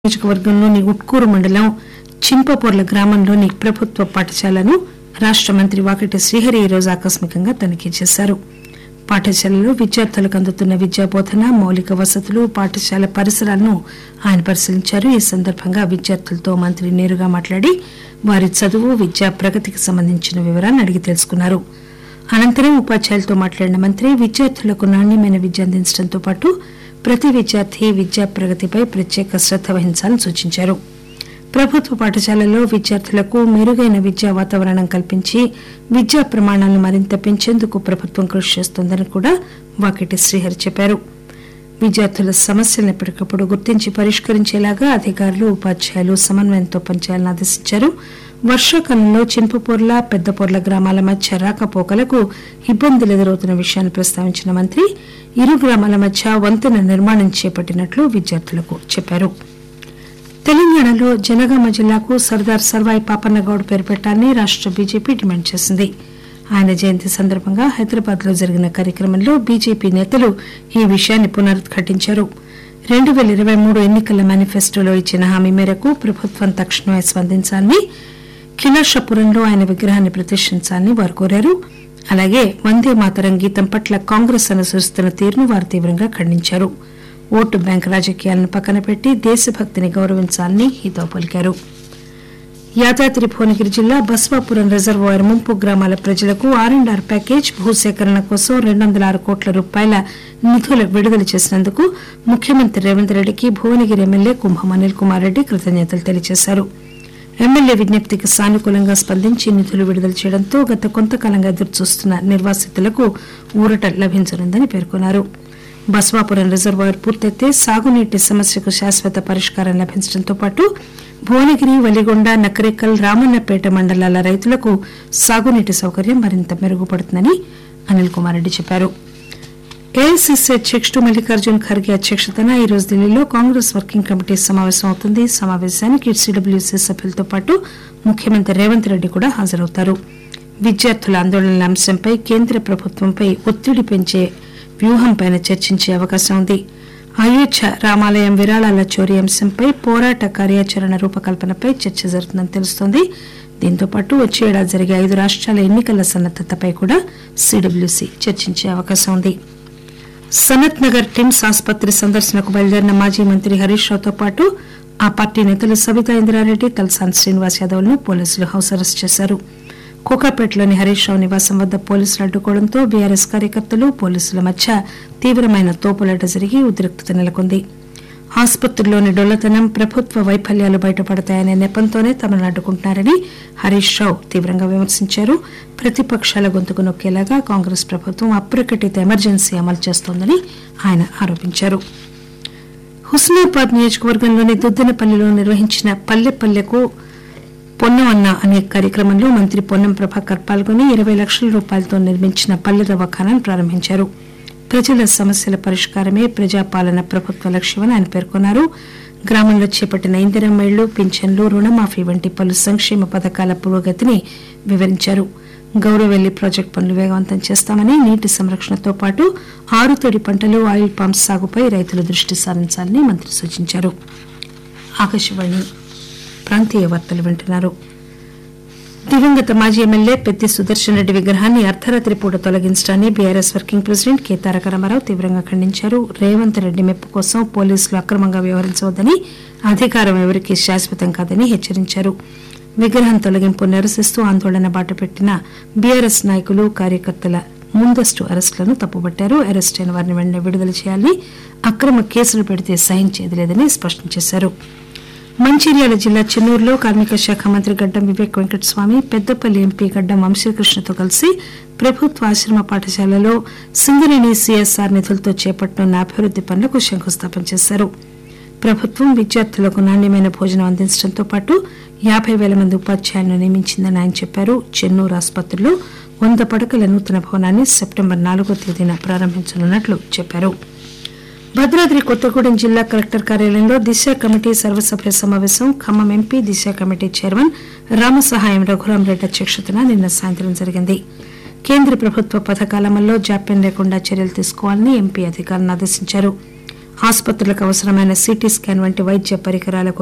నియోజకవర్గంలోని ఉట్కూరు మండలం చింపపొర్ల గ్రామంలోని ప్రభుత్వ పాఠశాలను రాష్ట మంత్రి వాకటి శ్రీహరి ఈరోజు ఆకస్మికంగా తనిఖీ చేశారు పాఠశాలలో విద్యార్థులకు అందుతున్న విద్యాబోధన మౌలిక వసతులు పాఠశాల పరిసరాలను ఆయన పరిశీలించారు ఈ సందర్భంగా విద్యార్థులతో మంత్రి నేరుగా మాట్లాడి వారి చదువు విద్యా ప్రగతికి సంబంధించిన వివరాలను అడిగి తెలుసుకున్నారు అనంతరం ఉపాధ్యాయులతో మాట్లాడిన మంత్రి విద్యార్థులకు నాణ్యమైన విద్య అందించడంతో పాటు ప్రతి విద్యార్థి విద్యా ప్రగతిపై ప్రత్యేక శ్రద్ధ వహించాలని సూచించారు ప్రభుత్వ పాఠశాలల్లో విద్యార్థులకు మెరుగైన విద్యా వాతావరణం కల్పించి విద్యా ప్రమాణాలను మరింత పెంచేందుకు ప్రభుత్వం కృషి చేస్తోందని కూడా వాకిటి శ్రీహరి చెప్పారు విద్యార్థుల సమస్యలను ఎప్పటికప్పుడు గుర్తించి పరిష్కరించేలాగా అధికారులు ఉపాధ్యాయులు సమన్వయంతో పనిచేయాలని ఆదేశించారు వర్షాకాలంలో చింపపొర్ల పెద్దపొర్ల గ్రామాల మధ్య రాకపోకలకు ఇబ్బందులు ఎదురవుతున్న విషయాన్ని ప్రస్తావించిన మంత్రి ఇరు గ్రామాల మధ్య వంతెన నిర్మాణం చేపట్టినట్లు విద్యార్థులకు చెప్పారు తెలంగాణలో జనగామ జిల్లాకు సర్దార్ సర్వాయి పాపన్నగౌడ్ పేరు పెట్టాలని రాష్ట బీజేపీ డిమాండ్ చేసింది ఆయన జయంతి సందర్భంగా హైదరాబాద్ లో జరిగిన కార్యక్రమంలో బీజేపీ నేతలు ఈ విషయాన్ని పునరుద్ఘాటించారు రెండు పేల ఇరవై మూడు ఎన్నికల మేనిఫెస్టోలో ఇచ్చిన హామీ మేరకు ప్రభుత్వం తక్షణమే స్పందించాలని కిలాషపురంలో ఆయన విగ్రహాన్ని ప్రతిష్ఠించాలని వారు కోరారు అలాగే వందే మాతరం గీతం పట్ల కాంగ్రెస్ అనుసరిస్తున్న తీరును వారు తీవ్రంగా ఖండించారు ఓటు బ్యాంక్ రాజకీయాలను పక్కన పెట్టి దేశభక్తిని గౌరవించాలని హితవు పలికారు యాదాద్రి భువనగిరి జిల్లా బస్వాపురం రిజర్వాయర్ ముంపు గ్రామాల ప్రజలకు ఆర్ అండ్ ఆర్ ప్యాకేజ్ భూసేకరణ కోసం రెండు వందల ఆరు కోట్ల రూపాయల నిధులు విడుదల చేసినందుకు ముఖ్యమంత్రి రేవంత్ రెడ్డికి భువనగిరి ఎమ్మెల్యే కుంభం అనిల్ కుమార్ రెడ్డి కృతజ్ఞతలు తెలియజేశారు ఎమ్మెల్యే విజ్ఞప్తికి సానుకూలంగా స్పందించి నిధులు విడుదల చేయడంతో గత కొంతకాలంగా ఎదురుచూస్తున్న నిర్వాసితులకు ఊరట లభించనుందని పేర్కొన్నారు బస్వాపురం రిజర్వాయర్ పూర్తయితే సాగునీటి సమస్యకు శాశ్వత పరిష్కారం లభించడంతో పాటు భువనగిరి వలిగొండ నకరేకల్ రామన్నపేట మండలాల రైతులకు సాగునీటి సౌకర్యం మరింత మెరుగుపడుతుందని అనిల్ కుమార్ రెడ్డి చెప్పారు ఏఐసిసి అధ్యకుడు మల్లికార్జున్ ఖర్గే అధ్యక్షతన ఈ రోజు ఢిల్లీలో కాంగ్రెస్ వర్కింగ్ కమిటీ సమావేశం అవుతుంది సమావేశానికి సిడబ్ల్యూసీ సభ్యులతో పాటు ముఖ్యమంత్రి రేవంత్ రెడ్డి కూడా హాజరవుతారు విద్యార్థుల ఆందోళనల అంశంపై కేంద్ర ప్రభుత్వంపై ఒత్తిడి పెంచే వ్యూహంపై చర్చించే అవకాశం ఉంది అయోధ్య రామాలయం విరాళాల చోరీ అంశంపై పోరాట కార్యాచరణ రూపకల్పనపై చర్చ జరుగుతుందని తెలుస్తోంది దీంతో పాటు వచ్చే ఏడాది జరిగే ఐదు రాష్ట్రాల ఎన్నికల సన్నద్దతపై కూడా సిడబ్ల్యూసీ చర్చించే అవకాశం ఉంది సనత్ నగర్ టిమ్స్ ఆసుపత్రి సందర్శనకు బయలుదేరిన మాజీ మంత్రి హరీష్ రావుతో పాటు ఆ పార్టీ నేతలు సబితా ఇంద్రారెడ్డి తలసాని శ్రీనివాస్ యాదవ్ ను పోలీసులు హౌస్ అరెస్ట్ చేశారు కోకాపేటలోని హరీష్ రావు నివాసం వద్ద పోలీసులు అడ్డుకోవడంతో బీఆర్ఎస్ కార్యకర్తలు పోలీసుల మధ్య తీవ్రమైన తోపులాట జరిగి ఉద్రిక్తత నెలకొంది ఆసుపత్రిలోని డొల్లతనం ప్రభుత్వ వైఫల్యాలు బయటపడతాయనే నెపంతోనే తమను అడ్డుకుంటున్నారని హరీష్ రావు తీవ్రంగా విమర్శించారు ప్రతిపక్షాల గొంతుకు నొక్కేలాగా కాంగ్రెస్ ప్రభుత్వం అప్రకటిత ఎమర్జెన్సీ అమలు చేస్తోందని ఆయన ఆరోపించారు హుస్నాబాద్ నియోజకవర్గంలోని దుద్దనపల్లిలో నిర్వహించిన పల్లె పల్లెకు పొన్నం అన్న అనే కార్యక్రమంలో మంత్రి పొన్నం ప్రభాకర్ పాల్గొని ఇరవై లక్షల రూపాయలతో నిర్మించిన పల్లె దవాఖానాను ప్రారంభించారు ప్రజల సమస్యల పరిష్కారమే ప్రజాపాలన ప్రభుత్వ లక్ష్యమని ఆయన పేర్కొన్నారు గ్రామంలో చేపట్టిన ఇందిరమ్మ ఇళ్లు పింఛన్లు రుణమాఫీ వంటి పలు సంక్షేమ పథకాల పురోగతిని వివరించారు గౌరవెల్లి ప్రాజెక్టు పనులు వేగవంతం చేస్తామని నీటి సంరక్షణతో పాటు ఆరుతడి పంటలు ఆయిల్ పామ్ సాగుపై రైతులు దృష్టి సారించాలని మంత్రి సూచించారు ఆకాశవాణి ప్రాంతీయ వార్తలు వింటున్నారు దివంగత మాజీ ఎమ్మెల్యే పెద్ది సుదర్శన్ రెడ్డి విగ్రహాన్ని అర్ధరాత్రి పూట తొలగించడాన్ని BRS working president K Taraka Ramarao తీవ్రంగా ఖండించారు రేవంత్ రెడ్డి మెప్పు కోసం పోలీసులు అక్రమంగా వ్యవహరించవద్దని అధికారం ఎవరికీ శాశ్వతం కాదని హెచ్చరించారు విగ్రహం తొలగింపు నిరసిస్తూ ఆందోళన బాటపెట్టిన బీఆర్ఎస్ నాయకులు కార్యకర్తల ముందస్తు అరెస్టులను తప్పుబట్టారు అరెస్ట్ అయిన వారిని వెంటనే విడుదల చేయాలని అక్రమ కేసులు పెడితే సహించేది లేదని స్పష్టం చేశారు మంచిర్యాల జిల్లా చెన్నూరులో కార్మిక శాఖ మంత్రి గడ్డం వివేక్ వెంకటస్వామి పెద్దపల్లి ఎంపీ గడ్డం వంశీకృష్ణతో కలిసి ప్రభుత్వ ఆశ్రమ పాఠశాలలో సింగరేణి సిఎస్ఆర్ నిధులతో చేపట్టనున్న అభివృద్ది పనులకు శంకుస్థాపన చేశారు ప్రభుత్వం విద్యార్థులకు నాణ్యమైన భోజనం అందించడంతో పాటు యాభై వేల మంది ఉపాధ్యాయులను నియమించిందని ఆయన చెప్పారు చెన్నూరు ఆసుపత్రిలో వంద పడకల నూతన భవనాన్ని సెప్టెంబర్ నాలుగో తేదీన ప్రారంభించనున్నట్లు చెప్పారు భద్రాద్రి కొత్తగూడెం జిల్లా కలెక్టర్ కార్యాలయంలో దిశ కమిటీ సర్వసభ్య సమావేశం Khammam MP Disha committee chairman Ramasahayam Raghuramareddy అధ్యక్షతన నిన్న సాయంత్రం జరిగింది కేంద్ర ప్రభుత్వ పథకాల అమల్లో జాప్యం లేకుండా చర్యలు తీసుకోవాలని ఎంపీ అధికారులను ఆదేశించారు ఆసుపత్రులకు అవసరమైన సిటీ స్కాన్ వంటి వైద్య పరికరాలకు